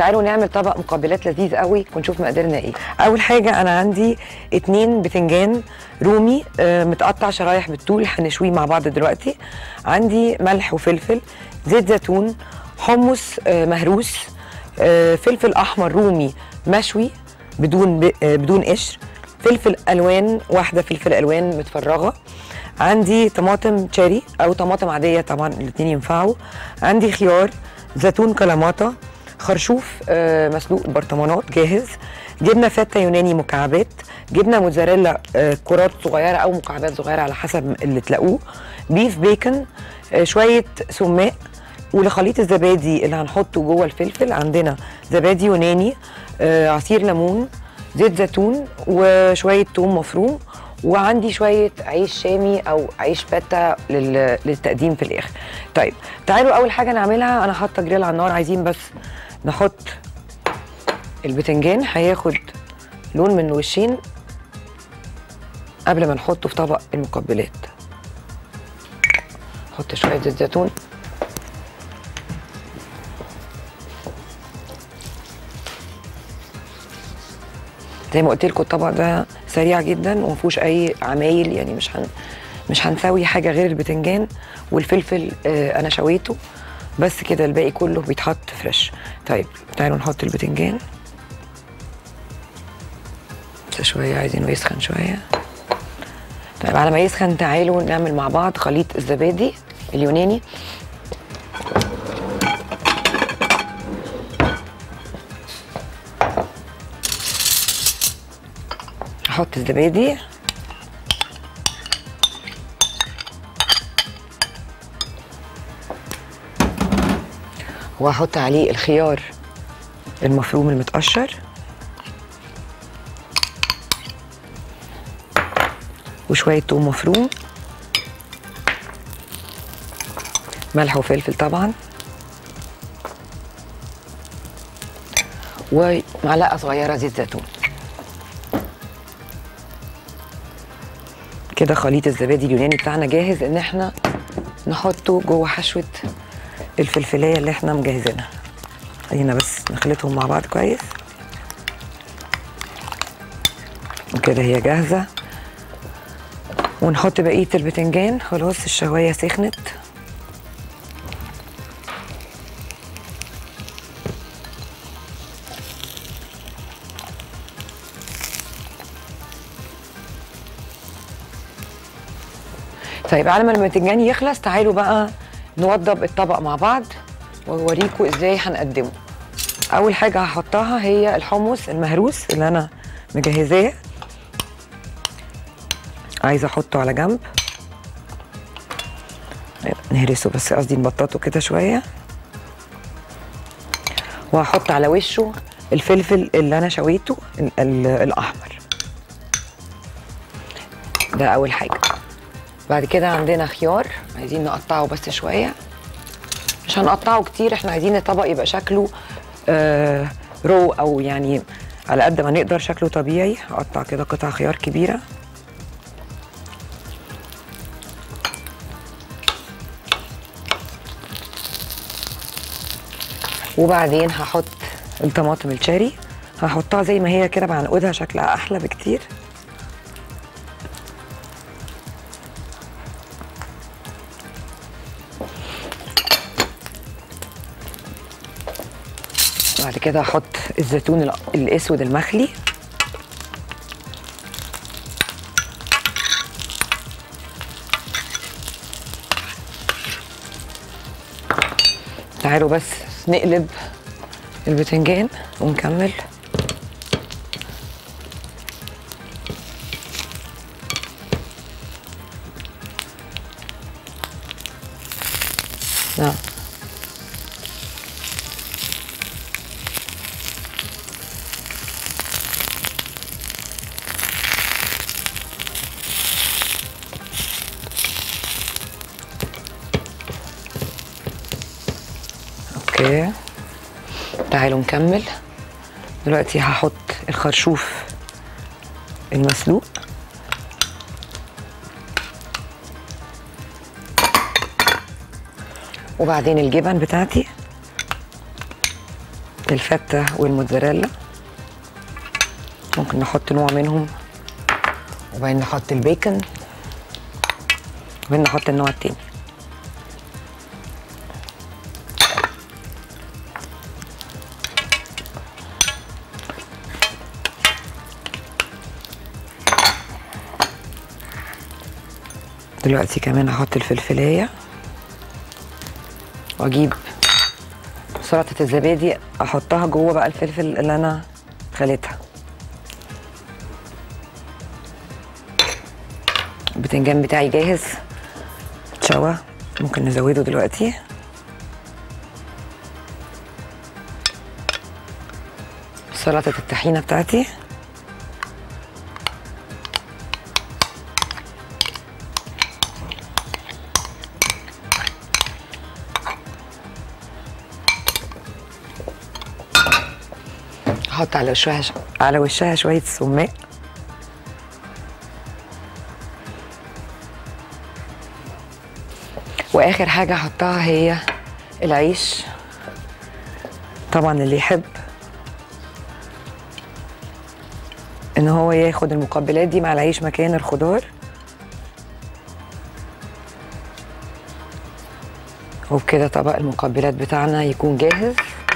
تعالوا نعمل طبق مقبلات لذيذ قوي ونشوف مقاديرنا ايه اول حاجه انا عندي اتنين بتنجان رومي آه، متقطع شرايح بالطول هنشويه مع بعض دلوقتي عندي ملح وفلفل زيت زيتون حمص آه، مهروس آه، فلفل احمر رومي مشوي بدون ب- آه، بدون قشر فلفل الوان واحده فلفل الوان متفرغه عندي طماطم تشيري او طماطم عاديه طبعا الاثنين ينفعوا عندي خيار زيتون كلاماتا خرشوف آه، مسلوق برطمانات جاهز جبنه فته يوناني مكعبات جبنه موتزاريلا آه، كرات صغيره او مكعبات صغيره على حسب اللي تلاقوه بيف بيكن آه، شويه سماق ولخليط الزبادي اللي هنحطه جوه الفلفل عندنا زبادي يوناني آه، عصير ليمون زيت زيتون وشويه توم مفروم وعندي شويه عيش شامي او عيش فته لل- للتقديم في الاخر طيب تعالوا اول حاجه نعملها انا حاطه جريل على النار عايزين بس نحط البتنجان هياخد لون من وشين قبل ما نحطه في طبق المقبلات نحط شويه زيت زيتون زي ما قلت لكم الطبق ده سريع جدا وما فيهوش اي عمايل يعني مش هن مش هنسوي حاجه غير البتنجان والفلفل آه انا شويته بس كده الباقي كله بيتحط فريش طيب تعالوا نحط البتنجان ده شويه عايزينه يسخن شويه طيب على ما يسخن تعالوا نعمل مع بعض خليط الزبادي اليوناني احط الزبادي واحط عليه الخيار المفروم المتقشر وشوية توم مفروم ملح وفلفل طبعا ومعلقة صغيرة زيت زيتون كده خليط الزبادي اليوناني بتاعنا جاهز ان احنا نحطه جوه حشوه الفلفلايه اللي احنا مجهزينها خلينا بس نخلطهم مع بعض كويس وكده هي جاهزه ونحط بقيه البتنجان خلاص الشوايه سخنت طيب على ما البتنجان يخلص تعالوا بقى نوضب الطبق مع بعض واوريكم ازاي هنقدمه اول حاجه هحطها هي الحمص المهروس اللي انا مجهزاه عايزه احطه على جنب نهرسه بس قصدي نبططه كده شويه وهحط على وشه الفلفل اللي انا شويته ال- ال- الاحمر ده اول حاجه بعد كده عندنا خيار عايزين نقطعه بس شويه مش هنقطعه كتير احنا عايزين الطبق يبقى شكله آه رو او يعني على قد ما نقدر شكله طبيعي هقطع كده قطع خيار كبيره وبعدين هحط الطماطم الشاري هحطها زي ما هي كده بعنقودها شكلها احلى بكتير بعد كده احط الزيتون الأ- الاسود المخلي تعالوا بس نقلب البتنجان ونكمل نعم اوكي تعالوا نكمل دلوقتي هحط الخرشوف المسلوق وبعدين الجبن بتاعتي الفتة والموتزاريلا ممكن نحط نوع منهم وبعدين نحط البيكن وبعدين نحط النوع التاني دلوقتي كمان هحط الفلفلايه واجيب سلطه الزبادي احطها جوه بقى الفلفل اللي انا خليتها البتنجان بتاعي جاهز اتشوى ممكن نزوده دلوقتي سلطه الطحينه بتاعتي احط على وشها على وشها شويه سماق واخر حاجه احطها هي العيش طبعا اللي يحب ان هو ياخد المقبلات دي مع العيش مكان الخضار وبكده طبق المقبلات بتاعنا يكون جاهز